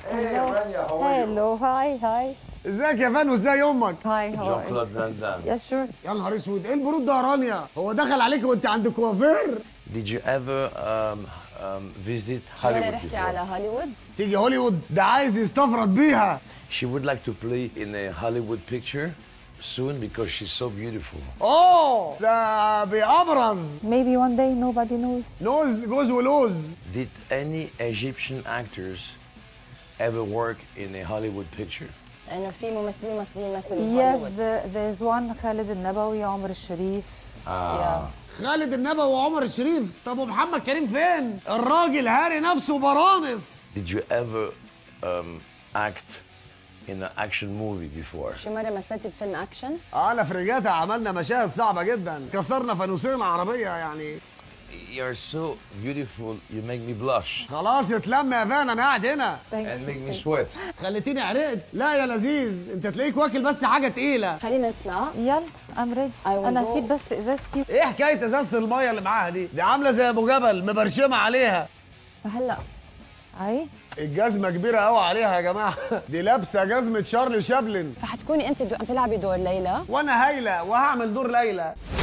هلو هاي هاي ازيك يا فان وازاي امك هاي هاي Jean-Claude Van Damme. يا شور يا نهار اسود ايه البرود ده يا رانيا هو دخل عليك وانت عند كوافير Did you ever um, um, visit مرة Hollywood رحتي before? على هوليوود تيجي هوليوود ده عايز يستفرد بيها She would like to play in a Hollywood picture soon because she's so beautiful. اوه ده بيأبرز maybe one day nobody knows نوز جوز ولوز Did any Egyptian actors ever work in a Hollywood picture? انه في ممثلين مصريين مثلوا yes هوليوود there, there's one خالد النبوي عمر الشريف يا. خالد النبوي وعمر الشريف طب ومحمد كريم فين الراجل هاري نفسه برانس Did you ever um, act in an action movie before? شي مرة مثلتي بفيلم اكشن انا في رجاتا عملنا مشاهد صعبه جدا كسرنا فانوسين عربيه يعني You're so beautiful, you make me blush خلاص يتلم يا فان انا قاعد هنا Thank and you. make me sweat. خليتيني عرقت لا يا لذيذ انت تلاقيك واكل بس حاجه تقيله خلينا نطلع يلا I'm ready I will انا go. هسيب بس ازازتي ايه حكايه ازازه الميه اللي معاها دي دي عامله زي ابو جبل مبرشمه عليها فهلا اي الجزمه كبيره قوي عليها يا جماعه دي لابسه جزمه شارلي شابلن فحتكوني انت دو... عم تلعبي دور ليلى وانا هايله وهعمل دور ليلى